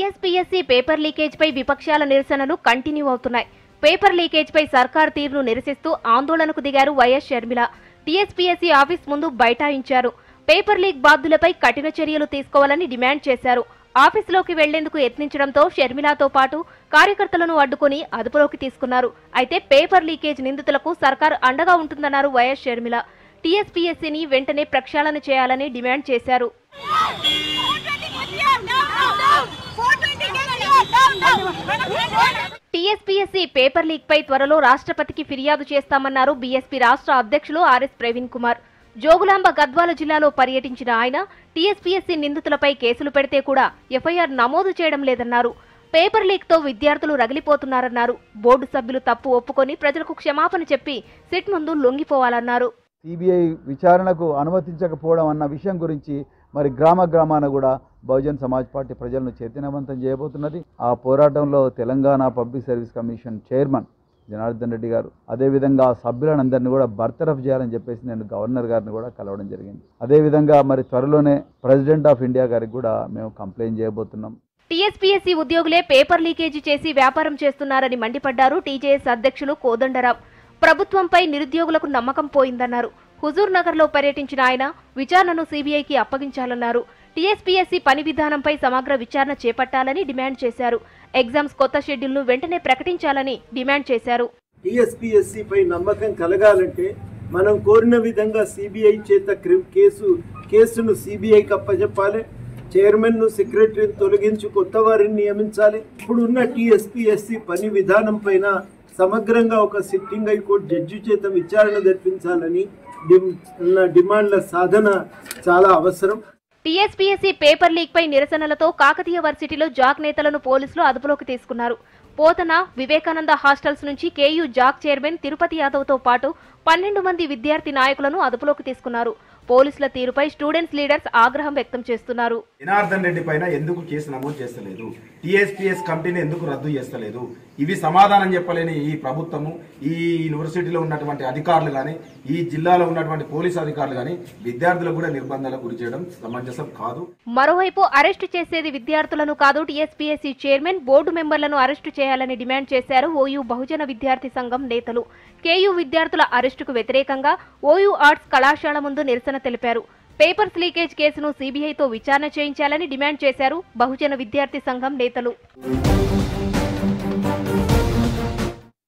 TSPSC paper leakage పై విపక్షాల నిరసనలు continue అవుతున్నాయి పేపర్ లీకేజ్ పై సర్కార్ తీరును నిరసిస్తూ ఆందోళనకు దిగారు వైఎస్ షర్మిల టీఎస్పీఎస్సీ ఆఫీస్ ముందు బైఠాయించారు పేపర్ లీక్ బాధ్యులపై కఠిన చర్యలు తీసుకోవాలని డిమాండ్ చేశారు ఆఫీసులోకి వెళ్లేందుకు యత్నించడంతో షర్మిలతో పాటు కార్యకర్తలను అడ్డుకొని అదుపులోకి తీసుకున్నారు అయితే పేపర్ లీకేజ్ నిందితులకు సర్కార్ అండగా ఉంటుందన్నారు వైఎస్ షర్మిల టీఎస్పీఎస్సీని వెంటనే ప్రక్షాళన చేయాలని డిమాండ్ చేశారు టీఎస్పీఎస్సీ పేపర్ లీక్ పై త్వరలో రాష్ట్రపతికి ఫిర్యాదు చేస్తామన్నారు బీఎస్పీ రాష్ట్ర అధ్యక్షులు ఆర్ఎస్ ప్రవీణ్ కుమార్ జోగులాంబ గద్వాల జిల్లాలో పర్యటించిన ఆయన టీఎస్పీఎస్సీ నిందితులపై కేసులు పెడితే కూడా ఎఫ్ఐఆర్ నమోదు చేయడం లేదన్నారు పేపర్ లీక్ తో విద్యార్థులు రగిలిపోతున్నారన్నారు బోర్డు సభ్యులు తప్పు ఒప్పుకొని ప్రజలకు క్షమాపణ చెప్పి సిట్ ముందు లొంగిపోవాలన్నారు సిబిఐ విచారణకు అనుమతించకపోవడం అన్న విషయం గురించి మరి గ్రామ గ్రామాన కూడా బహుజన్ సమాజ్ పార్టీ ప్రజలను చైతన్యవంతం చేయబోతున్నది ఆ పోరాటంలో Telangana public service commission chairman Janardhan Reddy garu అదేవిధంగా ఆ సభ్యులందరినీ కూడా బర్తరఫ్ చేయాలని చెప్పేసి నేను గవర్నర్ గారిని కూడా కలవడం జరిగింది అదేవిధంగా మరి త్వరలోనే ప్రెసిడెంట్ ఆఫ్ ఇండియా గారికి కూడా మేము కంప్లైంట్ చేయబోతున్నాం టీఎస్పీఎస్సీ ఉద్యోగులే పేపర్ లీకేజీ చేసి వ్యాపారం చేస్తున్నారని మండిపడ్డారు టీజేఎస్ అధ్యక్షులు కోదండరాం ప్రభుత్వంపై నిరుద్యోగులకు నమ్మకం పోయిందన్నారు హుజూర్ నగర్ లో పర్యటించిన ఆయన విచారణను సీబీఐకి అప్పగించాలన్నారు టీఎస్పీఎస్సీ పని విధానంపై సమగ్ర విచారణ చేపట్టాలని డిమాండ్ చేశారు ఎగ్జామ్స్ కొత్త షెడ్యూల్ను వెంటనే ప్రకటించాలని డిమాండ్ చేశారు టీఎస్పీఎస్సీ పై నమ్మకం కలగాలంటే మనం కోరిన విధంగా సిబిఐ చేత క్రి- కేసు కేసును సిబిఐకి అప్పచెప్పాలి చైర్మన్ ను సెక్రటరీని తొలగించి కొత్త వారిని నియమించాలి ఇప్పుడున్న టీఎస్పీఎస్సీ పని విధానం పైన సమగ్రంగా ఒక సిట్టింగ్ హైకోర్టు జడ్జి చేత విచారణ జరిపించాలని డిమ్- ఉన్న డిమాండ్ల సాధన చాలా అవసరం టీఎస్పీఎస్సీ పేపర్ లీక్ పై నిరసనలతో కాకతీయ వర్సిటీలో జాక్ నేతలను పోలీసులు అదుపులోకి తీసుకున్నారు పోతన వివేకానంద హాస్టల్స్ నుంచి KU JAC chairman Tirupati Yadav తో పాటు పన్నెండు మంది విద్యార్థి నాయకులను అదుపులోకి తీసుకున్నారు పోలీసుల తీరుపై స్టూడెంట్స్ లీడర్స్ ఆగ్రహం వ్యక్తం చేస్తున్నారు జనార్దన్ రెడ్డి పైన ఎందుకు కేసు నమోదు చేస్తలేదు టీఎస్పీఎస్ కమిటీని ఎందుకు రద్దు చేస్తలేదు ఇవి సమాధానం చెప్పలేని ఈ ప్రభుత్వము ఈ యూనివర్సిటీలో ఉన్నటువంటి అధికారులు కానీ ఈ జిల్లాలో ఉన్నటువంటి పోలీస్ అధికారులు కానీ విద్యార్థులకు కూడా నిర్బంధాలకు గురి చేయడం సమంజసం కాదు మరోవైపు అరెస్టు చేసేది విద్యార్థులను కాదు టీఎస్పీఎస్సీ చైర్మన్ బోర్డు మెంబర్లను అరెస్టు చేయాలని డిమాండ్ చేశారు ఓయూ బహుజన విద్యార్థి సంఘం నేతలు కేయూ విద్యార్థుల అరెస్టుకు వ్యతిరేకంగా ఓయూ ఆర్ట్స్ కళాశాల ముందు నిరసన తెలిపారు పేపర్స్ లీకేజ్ కేసును సీబీఐతో విచారణ చేయించాలని డిమాండ్ చేశారు బహుజన విద్యార్థి సంఘం నేతలు